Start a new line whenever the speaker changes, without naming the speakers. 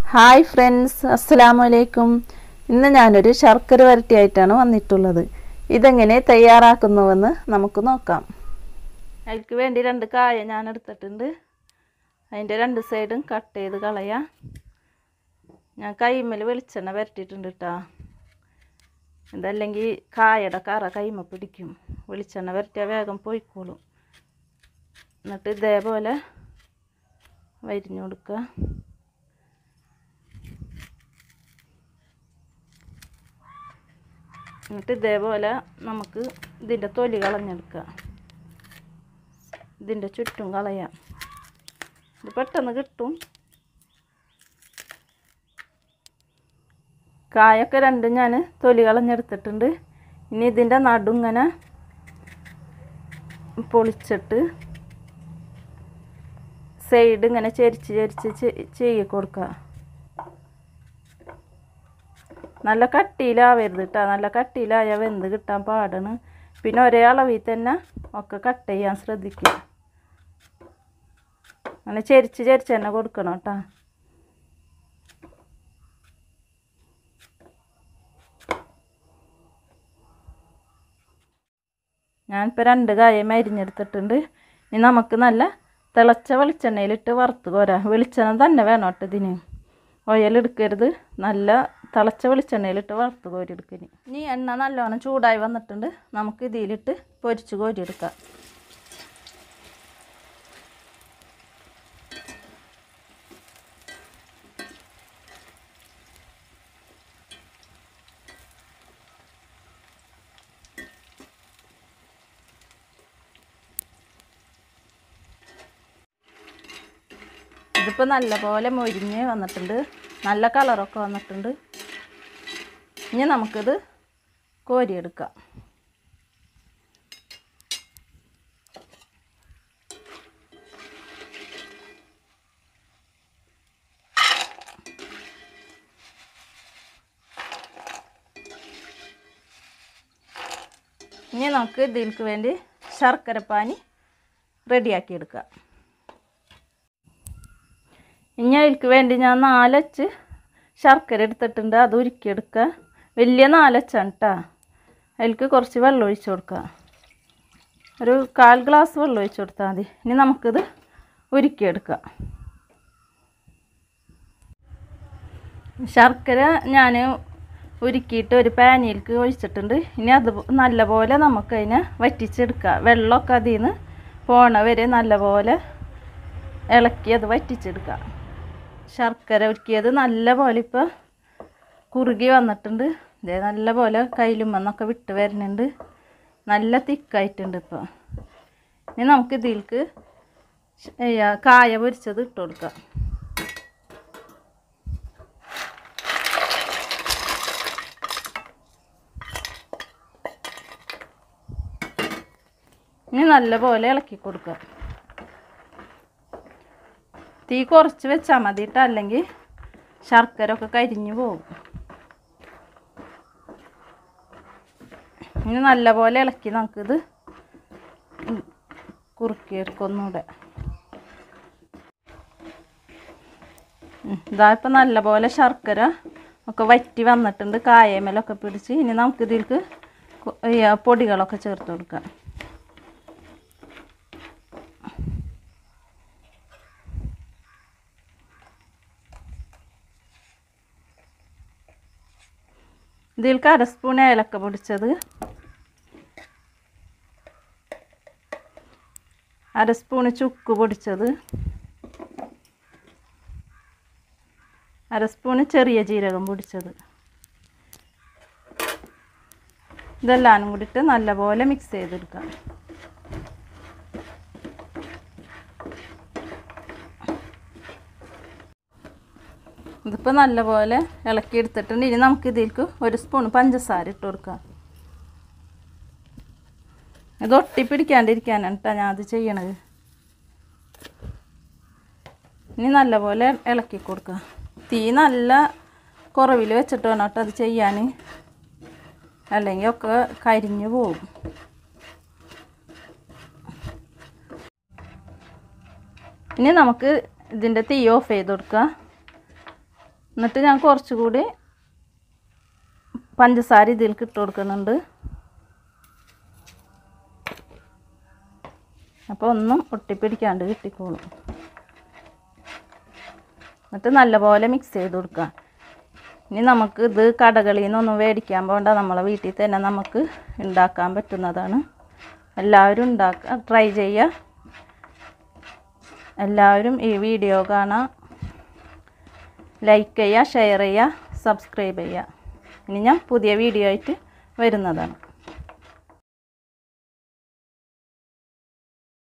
hi friends അസ്സലാമു അലൈക്കും ഇന്ന് ഞാനൊരു ശർക്കര വരട്ടിയായിട്ടാണ് വന്നിട്ടുള്ളത് ഇതെങ്ങനെ തയ്യാറാക്കുന്നുവെന്ന് നമുക്ക് നോക്കാം അതിലേക്ക് വേണ്ടി രണ്ട് കായ ഞാൻ എടുത്തിട്ടുണ്ട് അതിൻ്റെ രണ്ട് സൈഡും കട്ട് ചെയ്ത് കളയാം ഞാൻ കൈമേൽ വെളിച്ചെണ്ണ വരട്ടിയിട്ടുണ്ട് കേട്ടോ ഇതല്ലെങ്കിൽ കായയുടെ കറ കൈമ പിടിക്കും വെളിച്ചെണ്ണ വരട്ടിയാൽ വേഗം പോയിക്കോളും എന്നിട്ട് ഇതേപോലെ വരിഞ്ഞു കൊടുക്കുക എന്നിട്ട് ഇതേപോലെ നമുക്ക് ഇതിൻ്റെ തൊലി കളഞ്ഞെടുക്കുക ഇതിൻ്റെ ചുറ്റും കളയാം ഇത് പെട്ടെന്ന് കിട്ടും കായൊക്കെ രണ്ടും ഞാൻ തൊലി കളഞ്ഞെടുത്തിട്ടുണ്ട് ഇനി ഇതിൻ്റെ നടുങ്ങനെ പൊളിച്ചിട്ട് സൈഡ് ഇങ്ങനെ ചെരിച്ച് ചെരിച്ച് ചെയ്യി കൊടുക്കുക നല്ല കട്ടിയിലാവരുത് കേട്ടോ നല്ല കട്ടിയിലായാൽ വെന്ത് കിട്ടാൻ പാടാണ് പിന്നെ ഒരേ അളവിൽ തന്നെ ഒക്കെ കട്ട് ചെയ്യാൻ ശ്രദ്ധിക്കുക അങ്ങനെ ചെരിച്ച് ചെരിച്ച് തന്നെ കൊടുക്കണം കേട്ടോ ഞാനിപ്പോൾ രണ്ട് കായം അരിഞ്ഞെടുത്തിട്ടുണ്ട് ഇനി നമുക്ക് നല്ല തിളച്ച വെളിച്ചെണ്ണയിലിട്ട് വറുത്ത് കോരാം വെളിച്ചെണ്ണ തന്നെ വേണം കേട്ടോ ഇതിന് ഓയിലെടുക്കരുത് നല്ല തിളച്ച വെളിച്ചെണ്ണയിലിട്ട് വറുത്ത് കോരിയെടുക്കന് ഇനി എണ്ണ നല്ലോണം ചൂടായി വന്നിട്ടുണ്ട് നമുക്ക് ഇതിലിട്ട് പൊരിച്ച് കോരിയെടുക്കാം ഇതിപ്പോൾ നല്ലപോലെ മൊരിഞ്ഞ് വന്നിട്ടുണ്ട് നല്ല കളറൊക്കെ വന്നിട്ടുണ്ട് ഇനി നമുക്കിത് കോരിയെടുക്കാം ഇനി നമുക്ക് ഇതിലേക്ക് വേണ്ടി ശർക്കരപ്പാനി റെഡിയാക്കി എടുക്കാം ഇനി അതിലേക്ക് വേണ്ടി ഞാൻ നാലച്ച് ശർക്കര എടുത്തിട്ടുണ്ട് അത് ഉരുക്കിയെടുക്കുക വലിയ നാലച്ചാണ് കേട്ടോ അതിലേക്ക് കുറച്ച് വെള്ളം ഒഴിച്ച് കൊടുക്കുക ഒരു കാൽ ഗ്ലാസ് വെള്ളം ഒഴിച്ച് കൊടുത്താൽ മതി ഇനി നമുക്കിത് ഉരുക്കിയെടുക്കാം ശർക്കര ഞാൻ ഉരുക്കിയിട്ട് ഒരു പാനിലേക്ക് ഒഴിച്ചിട്ടുണ്ട് ഇനി അത് നല്ലപോലെ നമുക്കതിനെ വറ്റിച്ചെടുക്കാം വെള്ളമൊക്കെ അതിൽ നിന്ന് പോണ വരെ നല്ലപോലെ ഇളക്കി അത് വറ്റിച്ചെടുക്കാം ശർക്കര ഉരുക്കിയത് നല്ല പോലെ ഇപ്പോൾ കുറുകി വന്നിട്ടുണ്ട് ഇതേ നല്ല പോലെ കയ്യിലുമെന്നൊക്കെ വിട്ട് വരുന്നുണ്ട് നല്ല തിക്കായിട്ടുണ്ട് ഇപ്പോൾ ഇനി നമുക്ക് ഇതിലേക്ക് കായ പൊരിച്ചത് ഇട്ട് കൊടുക്കാം ഇനി നല്ലപോലെ ഇളക്കി കൊടുക്കുക തീ കുറച്ച് വെച്ചാൽ മതി കേട്ടോ അല്ലെങ്കിൽ ശർക്കര ഒക്കെ കരിഞ്ഞു പോകും ഇനി നല്ലപോലെ ഇളക്കി നമുക്കിത് കുറുക്കിയെടുക്കൊന്നുകൂടെ ഇതാ ഇപ്പം നല്ലപോലെ ശർക്കര ഒക്കെ വറ്റി വന്നിട്ടുണ്ട് കായമേലൊക്കെ പിടിച്ച് ഇനി നമുക്കിതിലേക്ക് പൊടികളൊക്കെ ചേർത്ത് കൊടുക്കാം ഇതിലേക്ക് അര സ്പൂൺ ഏലക്ക പൊടിച്ചത് അര സ്പൂണ് ചുക്ക് പൊടിച്ചത് അര സ്പൂണ് ചെറിയ ജീരകം പൊടിച്ചത് ഇതെല്ലാം കൂടിയിട്ട് നല്ലപോലെ മിക്സ് ചെയ്തെടുക്കാം ഇതിപ്പോൾ നല്ലപോലെ ഇളക്കി എടുത്തിട്ടുണ്ട് ഇനി നമുക്ക് ഇതിലേക്ക് ഒരു സ്പൂൺ പഞ്ചസാര ഇട്ട് കൊടുക്കാം ഇത് ഒട്ടിപ്പിടിക്കാണ്ടിരിക്കാനാണ് കേട്ടോ ഞാൻ അത് ചെയ്യണത് ഇനി നല്ലപോലെ ഇളക്കി കൊടുക്കുക തീ നല്ല കുറവിൽ വെച്ചിട്ട് വേണം കേട്ടോ അത് ചെയ്യാൻ അല്ലെങ്കിൽ ഒക്കെ കരിഞ്ഞു പോകും ഇനി നമുക്ക് ഇതിൻ്റെ തീ ഓഫ് ചെയ്ത് കൊടുക്കുക എന്നിട്ട് ഞാൻ കുറച്ചുകൂടി പഞ്ചസാര ഇതിലേക്ക് ഇട്ട് കൊടുക്കുന്നുണ്ട് അപ്പോൾ ഒന്നും ഒട്ടിപ്പിടിക്കാണ്ട് കിട്ടിക്കോളും എന്നിട്ട് നല്ലപോലെ മിക്സ് ചെയ്ത് കൊടുക്കുക ഇനി നമുക്ക് ഇത് കടകളിൽ നിന്നൊന്നും മേടിക്കാൻ പോകണ്ട നമ്മളെ വീട്ടിൽ തന്നെ നമുക്ക് ഉണ്ടാക്കാൻ പറ്റുന്നതാണ് എല്ലാവരും ഉണ്ടാക്കുക ട്രൈ ചെയ്യുക എല്ലാവരും ഈ വീഡിയോ കാണാം ലൈക്ക് ചെയ്യുക ഷെയർ ചെയ്യുക സബ്സ്ക്രൈബ് ചെയ്യുക ഇനി ഞാൻ പുതിയ വീഡിയോ ആയിട്ട് വരുന്നതാണ്